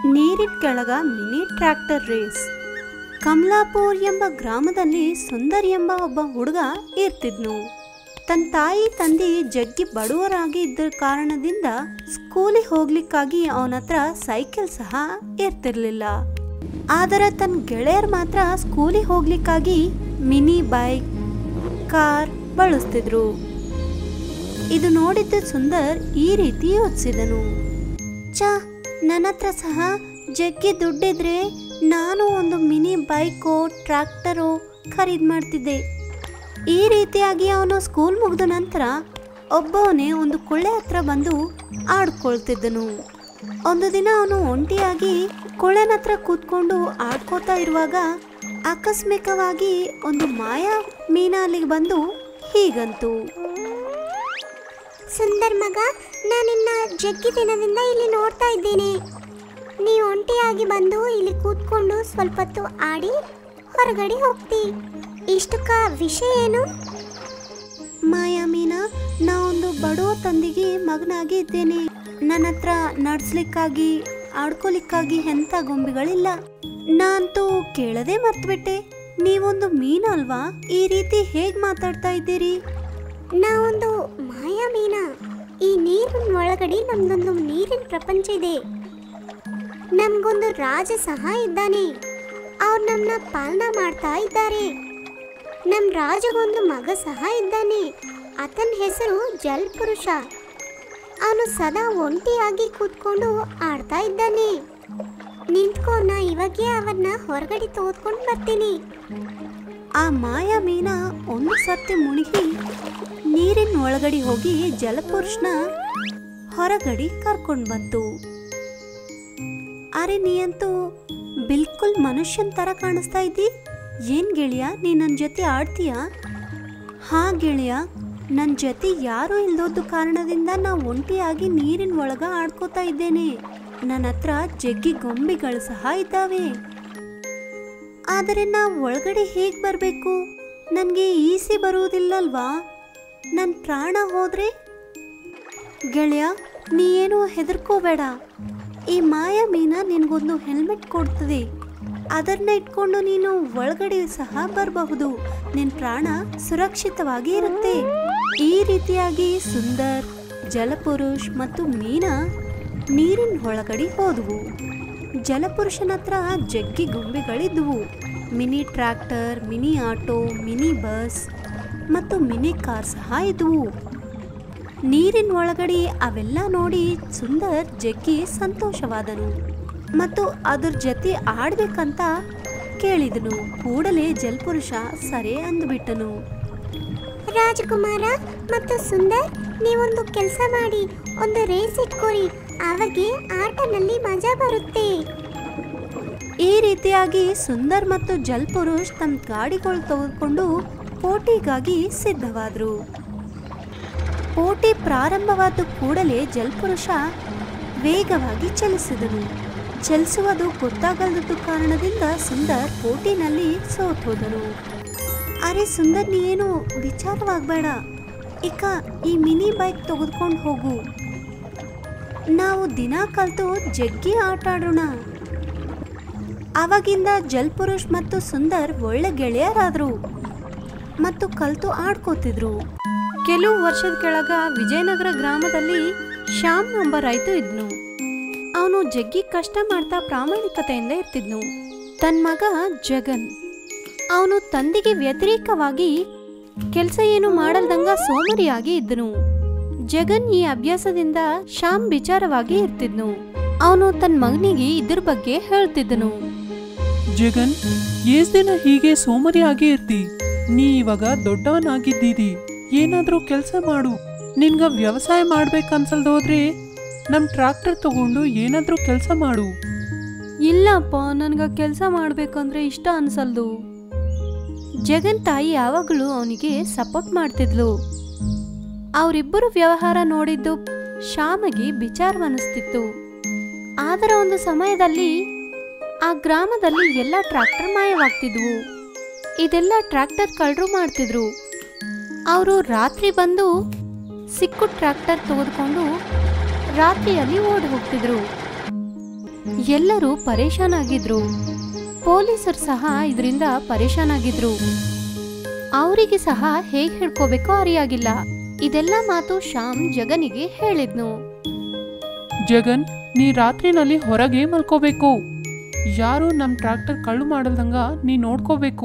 ನೀರಿನ ಕೆಳಗ mini tractor race Kamalapur ಎಂಬ ಗ್ರಾಮದಲ್ಲಿ ಸುಂದರ್ ಎಂಬ ಒಬ್ಬ ಹುಡುಗ ಇರ್ತಿದ್ನು ತನ್ನ ತಾಯಿ ತಂದೆ ಜಗ್ಗಿ ಬಡವರಾಗಿ ಇದ್ದ ಕಾರಣದಿಂದ ಸ್ಕೂಲಿಗೆ ಹೋಗ್ಲಿಕ್ಕಾಗಿ ಅವನ ಹತ್ರ ಸೈಕಲ್ ಸಹ ಇರ್ತಿರ್ಲಿಲ್ಲ ಆದರೆ ತನ್ನ ಗೆಳೆಯರು ಮಾತ್ರ ಸ್ಕೂಲಿಗೆ ಹೋಗ್ಲಿಕ್ಕಾಗಿ ಮಿನಿ ಬೈಕ್ ಕಾರ್ ಬಳಸ್ತಿದ್ರು ಇದು ನೋಡಿದ್ದ ಸುಂದರ್ ಈ ರೀತಿ ಯೋಚಿಸಿದನು ಚ ನನ್ನ ಹತ್ರ ಸಹ ಜಗ್ಗಿ ದುಡ್ಡಿದ್ರೆ ನಾನು ಒಂದು ಮಿನಿ ಬೈಕೋ ಟ್ರ್ಯಾಕ್ಟರೋ ಖರೀದಿ ಮಾಡ್ತಿದ್ದೆ ಈ ರೀತಿಯಾಗಿ ಅವನು ಸ್ಕೂಲ್ ಮುಗಿದ ನಂತರ ಒಬ್ಬವನೇ ಒಂದು ಕೊಳ್ಳೆ ಹತ್ರ ಬಂದು ಆಡ್ಕೊಳ್ತಿದ್ದನು ಒಂದು ದಿನ ಅವನು ಒಂಟಿಯಾಗಿ ಕೊಳ್ಳೆನ ಹತ್ರ ಕೂತ್ಕೊಂಡು ಆಡ್ಕೋತಾ ಇರುವಾಗ ಆಕಸ್ಮಿಕವಾಗಿ ಒಂದು ಮಾಯಾ ಮೀನ ಅಲ್ಲಿಗೆ ಬಂದು ಹೀಗಂತು ಸುಂದರ್ ಮಗ ನಾನಿನ್ನ ಜಗ್ಗಿ ದಿನದಿಂದ ಇಲ್ಲಿ ನೋಡ್ತಾ ಇದ್ದೇನೆ ನೀವು ಒಂಟಿಯಾಗಿ ಬಂದು ಇಲ್ಲಿ ಕೂತ್ಕೊಂಡು ಸ್ವಲ್ಪ ಹೊತ್ತು ಆಡಿ ಹೊರಗಡೆ ಹೋಗ್ತಿ ಇಷ್ಟಕ್ಕ ವಿಷಯ ಏನು ಮಾಯಾ ಮೀನಾ ನಾ ಒಂದು ಬಡವ ತಂದೆಗೆ ಮಗನಾಗಿ ಇದ್ದೇನೆ ನನ್ನ ಹತ್ರ ನಡ್ಸ್ಲಿಕ್ಕಾಗಿ ಆಡ್ಕೊಲಿಕ್ಕಾಗಿ ಎಂಥ ಗೊಂಬೆಗಳಿಲ್ಲ ನಾ ಅಂತೂ ಕೇಳದೆ ಮರ್ತ್ಬಿಟ್ಟೆ ನೀವೊಂದು ಮೀನು ಅಲ್ವಾ ಈ ರೀತಿ ಹೇಗ್ ಮಾತಾಡ್ತಾ ಇದ್ದೀರಿ ನಾವೊಂದು ಮಾಯಾ ಮೀನ ಈ ನೀರಿನ ಒಳಗಡೆ ನಮ್ದೊಂದು ನೀರಿನ ಪ್ರಪಂಚ ಇದೆ ನಮ್ಗೊಂದು ರಾಜ ಸಹ ಇದ್ದಾನೆ ಅವ್ರು ನಮ್ಮನ್ನ ಪಾಲನಾ ಮಾಡ್ತಾ ಇದ್ದಾರೆ ನಮ್ಮ ರಾಜಗೊಂದು ಮಗ ಸಹ ಇದ್ದಾನೆ ಆತನ ಹೆಸರು ಜಲ್ ಪುರುಷ ಅವನು ಸದಾ ಒಂಟಿಯಾಗಿ ಕೂತ್ಕೊಂಡು ಆಡ್ತಾ ಇದ್ದಾನೆ ನಿಂತ್ಕೋ ನಾ ಇವಾಗೇ ಅವನ್ನ ಹೊರಗಡೆ ತೆಗೆದುಕೊಂಡು ಬರ್ತೀನಿ ಆ ಮಾಯಾ ಮೀನ ಒಂದು ಸರ್ತಿ ಮುಳುಗಿ ನೀರಿನ ಒಳಗಡೆ ಹೋಗಿ ಜಲಪುರುಷನ ಹೊರಗಡೆ ಕರ್ಕೊಂಡು ಬಂತು ಅರೆ ನೀ ಅಂತೂ ಬಿಲ್ಕುಲ್ ಮನುಷ್ಯನ್ ತರ ಕಾಣಿಸ್ತಾ ಇದ್ದಿ ಏನ್ ಗೆಳೆಯ ನೀ ನನ್ನ ಜೊತೆ ಆಡ್ತೀಯಾ ಹಾ ಗೆಳೆಯ ನನ್ನ ಜೊತೆ ಯಾರೂ ಇಲ್ದೋದ್ದು ಕಾರಣದಿಂದ ನಾ ಒಂಟಿಯಾಗಿ ನೀರಿನ ಒಳಗ ಆಡ್ಕೋತಾ ಇದ್ದೇನೆ ನನ್ನ ಹತ್ರ ಜಗ್ಗಿ ಗೊಂಬೆಗಳು ಸಹ ಇದ್ದಾವೆ ಆದರೆ ನಾವು ಒಳಗಡೆ ಹೇಗೆ ಬರಬೇಕು ನನಗೆ ಈಸಿ ಬರುವುದಿಲ್ಲಲ್ವಾ ನನ್ನ ಪ್ರಾಣ ಹೋದ್ರೆ ಗೆಳೆಯ ನೀ ಏನು ಹೆದರ್ಕೋಬೇಡ ಈ ಮಾಯಾ ಮೀನ ನಿನಗೊಂದು ಹೆಲ್ಮೆಟ್ ಕೊಡ್ತದೆ ಅದನ್ನ ಇಟ್ಕೊಂಡು ನೀನು ಒಳಗಡೆ ಸಹ ಬರಬಹುದು ನಿನ್ನ ಪ್ರಾಣ ಸುರಕ್ಷಿತವಾಗಿ ಇರುತ್ತೆ ಈ ರೀತಿಯಾಗಿ ಸುಂದರ್ ಜಲಪುರುಷ್ ಮತ್ತು ಮೀನಾ ನೀರಿನ ಒಳಗಡೆ ಹೋದವು ಜಲಪುರುಷನ ಹತ್ರ ಜಗ್ಗಿ ಗೊಂಬೆಗಳಿದ್ವು mini tractor mini auto mini bus ಮತ್ತು ಮಿನಿ ಕಾರ್ ಸಹ ಇದ್ವು ನೀರಿನ ಒಳಗಡೆ ಅವೆಲ್ಲ ನೋಡಿ ಸುಂದರ್ ಜಗ್ಗಿ ಸಂತೋಷವಾದನು ಮತ್ತು ಅದ್ರ ಜೊತೆ ಆಡ್ಬೇಕಂತ ಕೇಳಿದನು ಕೂಡಲೇ ಜಲಪುರುಷ ಸರಿ ಅಂದ್ಬಿಟ್ಟನು ರಾಜಕುಮಾರ ಮತ್ತು ಸುಂದರ್ ನೀವೊಂದು ಕೆಲಸ ಮಾಡಿ ಒಂದು ರೇಸ್ ಇಟ್ಕೊರಿ ಅವಾಗೆ ಆಟನಲ್ಲಿ ಮಜಾ ಬರುತ್ತೆ ಈ ರೀತಿಯಾಗಿ ಸುಂದರ್ ಮತ್ತು ಜಲ್ಪುರುಷ್ ತಮ್ಮ ಗಾಡಿಗಳು ತೆಗೆದುಕೊಂಡು ಪೋಟಿಗಾಗಿ ಸಿದ್ಧವಾದ್ರು ಪೋಟಿ ಪ್ರಾರಂಭವಾದ ಕೂಡಲೇ ಜಲ್ಪುರುಷ ವೇಗವಾಗಿ ಚಲಿಸಿದನು ಚಲಿಸುವುದು ಗೊತ್ತಾಗಲ್ಲದ ಕಾರಣದಿಂದ ಸುಂದರ್ ಪೋಟಿನಲ್ಲಿ ಸೋತೋದನು ಅರೆ ಸುಂದರ್ ನೀ ಏನು ವಿಚಾರವಾಗಬೇಡ ಇಕ ಈ ಮಿನಿ ಬೈಕ್ ತೆಗೆದುಕೊಂಡು ಹೋಗು ನಾವು ದಿನ ಕಲ್ತು ಜಗ್ಗಿ ಆಟ ಆಡೋಣ ಆವಾಗಿಂದ ಜಲ್ಪುರುಷ್ ಮತ್ತು ಸುಂದರ್ ಒಳ್ಳೆ ಗೆಳೆಯರಾದ್ರು ಮತ್ತು ಕಲ್ತು ಆಡ್ಕೋತಿದ್ರು ಕೆಲವು ವರ್ಷದ ಕೆಳಗ ವಿಜಯನಗರ ಗ್ರಾಮದಲ್ಲಿ ಶ್ಯಾಮ್ ಎಂಬ ರೈತ ಇದ್ನು ಅವನು ಜಗ್ಗಿ ಕಷ್ಟ ಮಾಡ್ತಾ ಪ್ರಾಮಾಣಿಕತೆಯಿಂದ ಇರ್ತಿದ್ನು ತನ್ನ ಮಗ ಜಗನ್ ಅವನು ತಂದೆಗೆ ವ್ಯತಿರೇಕವಾಗಿ ಕೆಲಸ ಏನು ಮಾಡಲ್ದಂಗ ಸೋಮರಿಯಾಗಿ ಇದ್ದನು ಜಗನ್ ಈ ಅಭ್ಯಾಸದಿಂದ ಶ್ಯಾಮ್ ವಿಚಾರವಾಗಿ ಇರ್ತಿದ್ನು ಅವನು ತನ್ನ ಮಗನಿಗೆ ಇದ್ರ ಬಗ್ಗೆ ಹೇಳ್ತಿದ್ದನು ಜಗನ್ ಏಸ್ ದಿನ ಹೀಗೆ ಸೋಮರಿಯಾಗಿ ಇರ್ತಿ ನೀ ಇವಾಗ ದೊಡ್ಡವನಾಗಿದ್ದೀರಿ ಏನಾದ್ರೂ ಕೆಲಸ ಮಾಡು ನಿನ್ಗ ವ್ಯವಸಾಯ ಮಾಡ್ಬೇಕನ್ಸಲ್ದೋದ್ರೆ ನಮ್ ಟ್ರಾಕ್ಟರ್ ತಗೊಂಡು ಏನಾದ್ರೂ ಕೆಲಸ ಮಾಡು ಇಲ್ಲಪ್ಪ ನನ್ಗ ಕೆಲಸ ಮಾಡ್ಬೇಕಂದ್ರೆ ಇಷ್ಟ ಅನ್ಸಲ್ದು ಜಗನ್ ತಾಯಿ ಯಾವಾಗಲೂ ಅವನಿಗೆ ಸಪೋರ್ಟ್ ಮಾಡ್ತಿದ್ಲು ಅವರಿಬ್ಬರು ವ್ಯವಹಾರ ನೋಡಿದ್ದು ಶ್ಯಾಮಗೆ ವಿಚಾರವನ್ನಿಸ್ತಿತ್ತು ಆದರೆ ಒಂದು ಸಮಯದಲ್ಲಿ ಆ ಗ್ರಾಮದಲ್ಲಿ ಎಲ್ಲ ಟ್ರ್ಯಾಕ್ಟರ್ ಮಾಯವಾಗ್ತಿದ್ವು ಇದೆಲ್ಲ ಟ್ರ್ಯಾಕ್ಟರ್ ಕಳ್ಳರು ಮಾಡ್ತಿದ್ರು ಅವರು ರಾತ್ರಿ ಬಂದು ಸಿಕ್ಕು ಟ್ರ್ಯಾಕ್ಟರ್ ತೆಗೆದುಕೊಂಡು ರಾತ್ರಿಯಲ್ಲಿ ಓಡಿ ಹೋಗ್ತಿದ್ರು ಎಲ್ಲರೂ ಪರೇಶಾನ್ ಆಗಿದ್ರು ಪೊಲೀಸರು ಸಹ ಇದರಿಂದ ಪರೇಶಾನ್ ಆಗಿದ್ರು ಅವರಿಗೆ ಸಹ ಹೇಗ್ ಹೇಳ್ಕೋಬೇಕೋ ಅರಿಯಾಗಿಲ್ಲ ಇದೆಲ್ಲ ಮಾತು ಶ್ಯಾಮ್ ಜಗನಿಗೆ ಹೇಳಿದ್ನು ಜಗನ್ ನೀ ರಾತ್ರಿನಲ್ಲಿ ಹೊರಗೆ ಮಲ್ಕೋಬೇಕು ಯಾರು ನಮ್ಮ ಟ್ರ್ಯಾಕ್ಟರ್ ಕಳ್ಳು ಮಾಡಲ್ದಂಗ ನೀ ನೋಡ್ಕೋಬೇಕು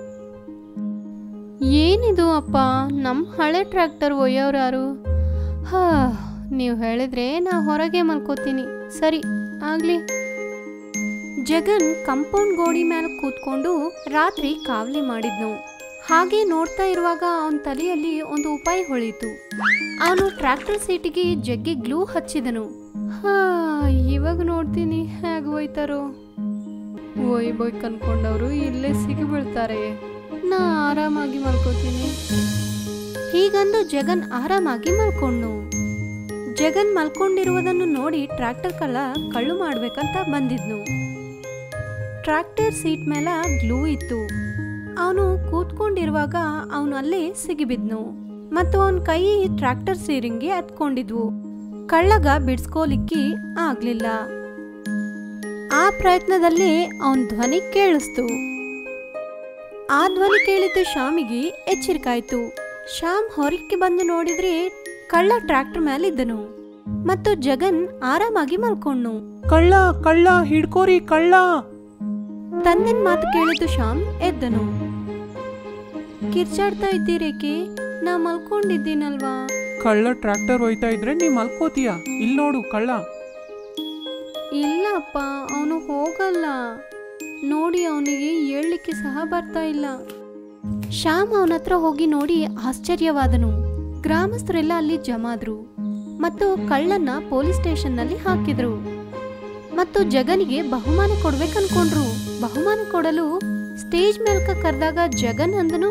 ಏನಿದು ಅಪ್ಪ ನಮ್ಮ ಹಳೆ ಟ್ರ್ಯಾಕ್ಟರ್ ಒಯ್ಯೋರು ಯಾರು ಹಾ ನೀವು ಹೇಳಿದ್ರೆ ನಾ ಹೊರಗೆ ಮಲ್ಕೋತೀನಿ ಸರಿ ಆಗ್ಲಿ ಜಗನ್ ಕಂಪೌಂಡ್ ಗೋಡಿ ಮೇಲೆ ಕೂತ್ಕೊಂಡು ರಾತ್ರಿ ಕಾವಲಿ ಮಾಡಿದ್ನು ಹಾಗೆ ನೋಡ್ತಾ ಇರುವಾಗ ಅವನ ತಲೆಯಲ್ಲಿ ಒಂದು ಉಪಾಯ ಹೊಳಿತು ಅವನು ಟ್ರ್ಯಾಕ್ಟರ್ ಸೀಟಿಗೆ ಜಗ್ಗಿ ಗ್ಲೂ ಹಚ್ಚಿದನು ಹಾ ಇವಾಗ ನೋಡ್ತೀನಿ ಹೇಗೆ ಒಯ್ತಾರೋ ಒಯ್ಬೋಯ್ಕ್ ಅನ್ಕೊಂಡವರು ಇಲ್ಲೇ ಸಿಗಿಬೀಳ್ತಾರೆ ನಾ ಆರಾಮಾಗಿ ಮಲ್ಕೋತೀನಿ ಹೀಗಂದು ಜಗನ್ ಆರಾಮಾಗಿ ಮಲ್ಕೊಂಡು ಜಗನ್ ಮಲ್ಕೊಂಡಿರುವುದನ್ನು ನೋಡಿ ಟ್ರ್ಯಾಕ್ಟರ್ ಕಳ್ಳ ಕಳ್ಳು ಮಾಡ್ಬೇಕಂತ ಬಂದಿದ್ನು ಟ್ರ್ಯಾಕ್ಟರ್ ಸೀಟ್ ಮೇಲೆ ಗ್ಲೂ ಇತ್ತು ಅವನು ಕೂತ್ಕೊಂಡಿರುವಾಗ ಅವನು ಅಲ್ಲೇ ಸಿಗಿಬಿದ್ನು ಮತ್ತು ಅವನ ಕೈ ಟ್ರ್ಯಾಕ್ಟರ್ ಸೀರಿಂಗ್ಗೆ ಹತ್ಕೊಂಡಿದ್ವು ಕಳ್ಳಗ ಬಿಡ್ಸ್ಕೋಲಿಕ್ಕಿ ಆಗ್ಲಿಲ್ಲ ಆ ಪ್ರಯತ್ನದಲ್ಲಿ ಅವನ ಧ್ವನಿ ಕೇಳಿಸ್ತು ಆ ಧ್ವನಿ ಕೇಳಿದ್ದು ಶ್ಯಾಮಿಗೆ ಎಚ್ಚರಿಕಾಯ್ತು ಶ್ಯಾಮ್ ಹೊರಕ್ಕೆ ಬಂದು ನೋಡಿದ್ರೆ ಕಳ್ಳ ಟ್ರ್ಯಾಕ್ಟರ್ ಮೇಲಿದ್ದನು ಮತ್ತು ಜಗನ್ ಆರಾಮಾಗಿ ಮಲ್ಕೊಂಡು ಕಳ್ಳ ಕಳ್ಳ ಹಿಡ್ಕೋರಿ ಕಳ್ಳ ತಂದೆನ್ ಮಾತು ಕೇಳಿದ್ದು ಶ್ಯಾಮ್ ಎದ್ದನು ಕಿರ್ಚಾಡ್ತಾ ಇದ್ದೀರೇಕೆ ನಾ ಮಲ್ಕೊಂಡಿದ್ದೀನಲ್ವಾ ಕಳ್ಳ ಟ್ರ್ಯಾಕ್ಟರ್ ಒಯ್ತಾ ಇದ್ರೆ ನೀ ಮಲ್ಕೋತೀಯ ಇಲ್ಲಿ ನೋಡು ಕಳ್ಳ ಇಲ್ಲಪ್ಪ ಅವನು ಹೋಗಲ್ಲ ನೋಡಿ ಅವನಿಗೆ ಏಳ್ಲಿಕ್ಕೆ ಸಹ ಬರ್ತಾ ಇಲ್ಲ ಶ್ಯಾಮ್ ಅವನ ಹತ್ರ ಹೋಗಿ ನೋಡಿ ಆಶ್ಚರ್ಯವಾದನು ಗ್ರಾಮಸ್ಥರೆಲ್ಲ ಅಲ್ಲಿ ಜಮಾದ್ರು ಮತ್ತು ಕಳ್ಳನ್ನ ಪೊಲೀಸ್ ಸ್ಟೇಷನ್ನಲ್ಲಿ ಹಾಕಿದ್ರು ಮತ್ತು ಜಗನಿಗೆ ಬಹುಮಾನ ಕೊಡ್ಬೇಕನ್ಕೊಂಡ್ರು ಬಹುಮಾನ ಕೊಡಲು ಸ್ಟೇಜ್ ಮೇಲ್ಕ ಕರೆದಾಗ ಜಗನ್ ಅಂದನು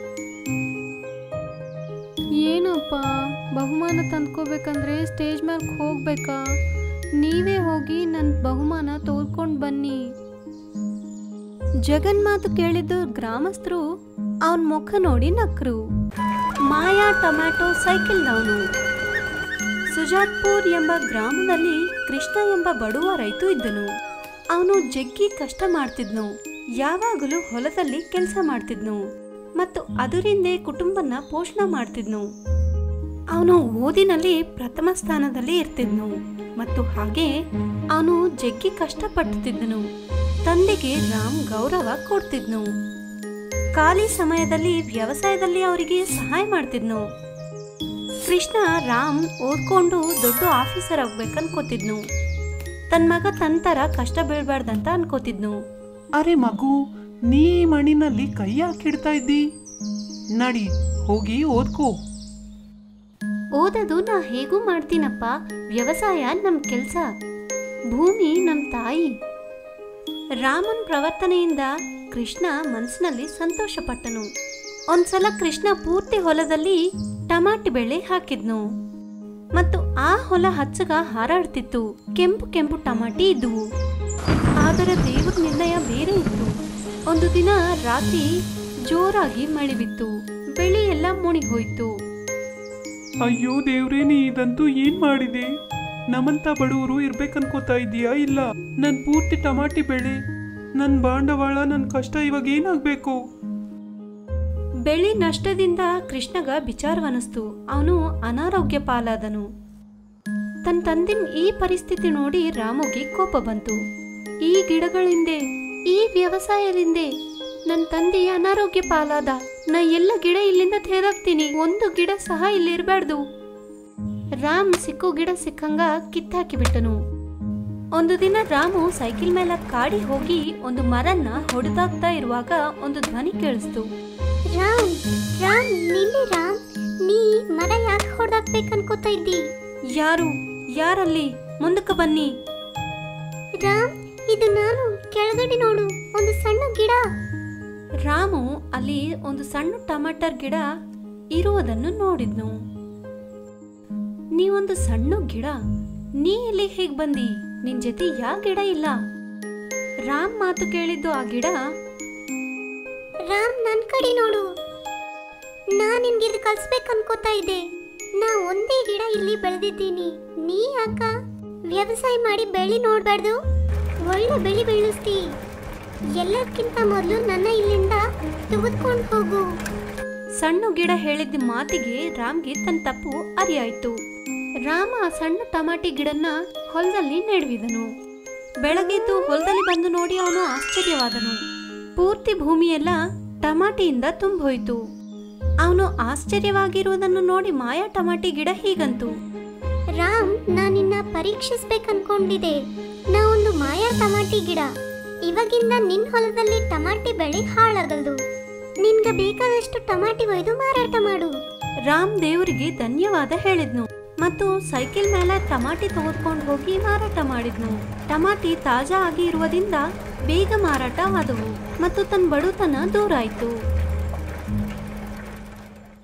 ಏನಪ್ಪ ಬಹುಮಾನ ತಂದ್ಕೋಬೇಕಂದ್ರೆ ಸ್ಟೇಜ್ ಮೇಲೆ ಹೋಗ್ಬೇಕಾ ನೀವೇ ಹೋಗಿ ನನ್ನ ಬಹುಮಾನ ತೋರ್ಕೊಂಡು ಬನ್ನಿ ಜಗನ್ ಮಾತು ಕೇಳಿದ್ದು ಗ್ರಾಮಸ್ಥರು ಅವನ್ ಮುಖ ನೋಡಿ ನಕ್ರು ಮಾಯಾ ಟೊಮ್ಯಾಟೊ ಸೈಕಲ್ನವನು ಸುಜಾತ್ಪುರ್ ಎಂಬ ಗ್ರಾಮದಲ್ಲಿ ಕೃಷ್ಣ ಎಂಬ ಬಡವ ರೈತ ಇದ್ದನು ಅವನು ಜಗ್ಗಿ ಕಷ್ಟ ಮಾಡ್ತಿದ್ನು ಯಾವಾಗಲೂ ಹೊಲದಲ್ಲಿ ಕೆಲಸ ಮಾಡ್ತಿದ್ನು ಮತ್ತು ಅದರಿಂದೇ ಕುಟುಂಬನ ಪೋಷಣೆ ಮಾಡ್ತಿದ್ನು ಅವನು ಓದಿನಲ್ಲಿ ಪ್ರಥಮ ಸ್ಥಾನದಲ್ಲಿ ಇರ್ತಿದ್ನು ಮತ್ತು ಹಾಗೆ ಅವನು ಜಗ್ಗಿ ಕಷ್ಟಪಡುತ್ತಿದ್ದನು ತಂದೆಗೆ ರಾಮ್ ಗೌರವ ಕೊಡ್ತಿದ್ನು ಖಾಲಿ ಸಮಯದಲ್ಲಿ ವ್ಯವಸಾಯದಲ್ಲಿ ಅವರಿಗೆ ಸಹಾಯ ಮಾಡ್ತಿದ್ನು ಕೃಷ್ಣ ರಾಮ್ ಓದ್ಕೊಂಡು ದೊಡ್ಡ ಆಫೀಸರ್ ಆಗ್ಬೇಕನ್ಕೋತಿದ್ನು ತನ್ನ ಮಗ ತನ್ನ ಥರ ಕಷ್ಟ ಬೀಳ್ಬಾರ್ದಂತ ಅನ್ಕೋತಿದ್ನು ಅರೆ ಮಗು ನೀ ಈ ಮಣ್ಣಿನಲ್ಲಿ ಕೈ ಹಾಕಿಡ್ತಾ ಇದ್ದಿ ನಡಿ ಹೋಗಿ ಓದ್ಕೋ ಓದೋದು ನಾ ಹೇಗೂ ಮಾಡ್ತೀನಪ್ಪ ವ್ಯವಸಾಯ ನಮ್ ಕೆಲ್ಸ ಭೂಮಿ ನಮ್ ತಾಯಿ ರಾಮನ್ ಪ್ರವರ್ತನೆಯಿಂದ ಕೃಷ್ಣ ಮನಸ್ಸಿನಲ್ಲಿ ಸಂತೋಷಪಟ್ಟನು ಒಂದ್ಸಲ ಕೃಷ್ಣ ಪೂರ್ತಿ ಹೊಲದಲ್ಲಿ ಟಮಾಟಿ ಬೆಳೆ ಹಾಕಿದ್ನು ಮತ್ತು ಆ ಹೊಲ ಹಚ್ಚಗ ಹಾರಾಡ್ತಿತ್ತು ಕೆಂಪು ಕೆಂಪು ಟಮಾಟಿ ಇದ್ವು ಆದರೆ ದೇವ್ರ ನಿರ್ಣಯ ಬೇರೆ ಇತ್ತು ಒಂದು ದಿನ ರಾತ್ರಿ ಜೋರಾಗಿ ಮಳೆ ಬಿತ್ತು ಬೆಳೆ ಎಲ್ಲ ಮುಣಿಗ್ ಹೋಯ್ತು ಅಯ್ಯೋ ದೇವ್ರೇ ನೀ ಇದಂತೂ ಏನ್ ಮಾಡಿದೆ ನಮ್ಮಂತ ಬಡವರು ಇರ್ಬೇಕನ್ಕೋತಾ ಇದೀಯಾ ಇಲ್ಲ ನನ್ ಪೂರ್ತಿ ಟಮಾಟಿ ಬೆಳೆ ನನ್ ಬಾಂಡವಾಳ ನನ್ ಕಷ್ಟ ಇವಾಗ ಏನಾಗ್ಬೇಕು ಬೆಳೆ ನಷ್ಟದಿಂದ ಕೃಷ್ಣಗ ವಿಚಾರವನಿಸ್ತು ಅವನು ಅನಾರೋಗ್ಯ ಪಾಲಾದನು ತನ್ನ ತಂದಿನ ಈ ಪರಿಸ್ಥಿತಿ ನೋಡಿ ರಾಮುಗೆ ಕೋಪ ಬಂತು ಈ ಗಿಡಗಳಿಂದೆ ಈ ವ್ಯವಸಾಯದಿಂದೆ ನನ್ನ ತಂದೆ ಅನಾರೋಗ್ಯ ಪಾಲಾದ ನಾ ಎಲ್ಲ ಗಿಡ ಇಲ್ಲಿಂದ ತೆಗೆದಾಕ್ತೀನಿ ಒಂದು ಗಿಡ ಸಹ ಇಲ್ಲಿ ಇರಬಾರ್ದು ರಾಮ್ ಸಿಕ್ಕು ಗಿಡ ಸಿಕ್ಕಂಗ ಕಿತ್ತಾಕಿ ಬಿಟ್ಟನು ಒಂದು ದಿನ ರಾಮು ಸೈಕಲ್ ಮೇಲೆ ಕಾಡಿ ಹೋಗಿ ಒಂದು ಮರನ್ನ ಹೊಡೆದಾಕ್ತಾ ಇರುವಾಗ ಒಂದು ಧ್ವನಿ ಕೇಳಿಸ್ತು ರಾಮ್ ರಾಮ್ ನಿಲ್ಲಿ ರಾಮ್ ನೀ ಮರ ಯಾಕೆ ಹೊಡೆದಾಕ್ಬೇಕು ಅನ್ಕೋತಾ ಇದ್ದಿ ಯಾರು ಯಾರಲ್ಲಿ ಮುಂದಕ್ಕೆ ಬನ್ನಿ ರಾಮ್ ಇದು ನಾನು ಕೆಳಗಡೆ ನೋಡು ಒಂದು ಸಣ್ಣ ಗಿಡ ರಾಮು ಅಲ್ಲಿ ಒಂದು ಸಣ್ಣ ಟಮಾಟರ್ ಗಿಡ ಇರುವುದನ್ನು ನೋಡಿದ್ನು ನೀವೊಂದು ಸಣ್ಣ ಗಿಡ ನೀ ಇಲ್ಲಿ ಹೇಗ್ ಬಂದಿ ನಿನ್ ಜೊತೆ ಯಾ ಗಿಡ ಇಲ್ಲ ರಾಮ್ ಮಾತು ಕೇಳಿದ್ದು ಆ ಗಿಡ ರಾಮ್ ನನ್ ಕಡೆ ನೋಡು ನಾ ನಿನ್ಗೆ ಇದು ಕಲ್ಸ್ಬೇಕು ಅನ್ಕೋತಾ ಇದ್ದೆ ನಾ ಒಂದೇ ಗಿಡ ಇಲ್ಲಿ ಬೆಳೆದಿದ್ದೀನಿ ನೀ ಯಾಕ ವ್ಯವಸಾಯ ಮಾಡಿ ಬೆಳಿ ನೋಡ್ಬಾರ್ದು ಒಳ್ಳೆ ಬೆಳೆ ಬೆಳೆಸ್ತಿ ಎಲ್ಲಕ್ಕಿಂತ ಮೊದಲು ನನ್ನ ಇಲ್ಲಿಂದ ತೆಗೆದುಕೊಂಡು ಹೋಗು ಸಣ್ಣ ಗಿಡ ಹೇಳಿದ ಮಾತಿಗೆ ರಾಮ್ಗೆ ತನ್ನ ತಪ್ಪು ಅರಿಯಾಯ್ತು ರಾಮ ಆ ಸಣ್ಣ ಟಮಾಟಿ ಗಿಡನ್ನ ಹೊಲದಲ್ಲಿ ನೆಡುವಿದನು ಬೆಳಗ್ಗೆದ್ದು ಹೊಲದಲ್ಲಿ ಬಂದು ನೋಡಿ ಅವನು ಆಶ್ಚರ್ಯವಾದನು ಪೂರ್ತಿ ಭೂಮಿಯೆಲ್ಲ ಟಮಾಟಿಯಿಂದ ತುಂಬೋಯ್ತು ಅವನು ಆಶ್ಚರ್ಯವಾಗಿರುವುದನ್ನು ನೋಡಿ ಮಾಯಾ ಟಮಾಟಿ ಗಿಡ ಹೀಗಂತು ರಾಮ್ ನಾನಿನ್ನ ಪರೀಕ್ಷಿಸ್ಬೇಕನ್ಕೊಂಡಿದ್ದೆ ನಾ ಒಂದು ಮಾಯಾ ಟಮಾಟಿ ಗಿಡ ಇವಾಗಿಂದ ನಿನ್ ಹೊಲದಲ್ಲಿ ಟಮಾಟಿ ಬೆಳೆ ಹಾಳಾಗಲ್ದು ನಿನ್ಗೆ ಬೇಕಾದಷ್ಟು ಟಮಾಟಿ ಒಯ್ದು ಮಾರಾಟ ಮಾಡು ರಾಮ್ ದೇವರಿಗೆ ಧನ್ಯವಾದ ಹೇಳಿದ್ನು ಮತ್ತು ಸೈಕಲ್ ಮೇಲೆ ಟಮಾಟಿ ತೆಗೆದುಕೊಂಡು ಹೋಗಿ ಮಾರಾಟ ಮಾಡಿದ್ನು ಟಮಾಟಿ ತಾಜಾ ಆಗಿ ಇರುವುದರಿಂದ ಬೇಗ ಮಾರಾಟವಾದವು ಮತ್ತು ತನ್ನ ಬಡತನ ದೂರ ಆಯ್ತು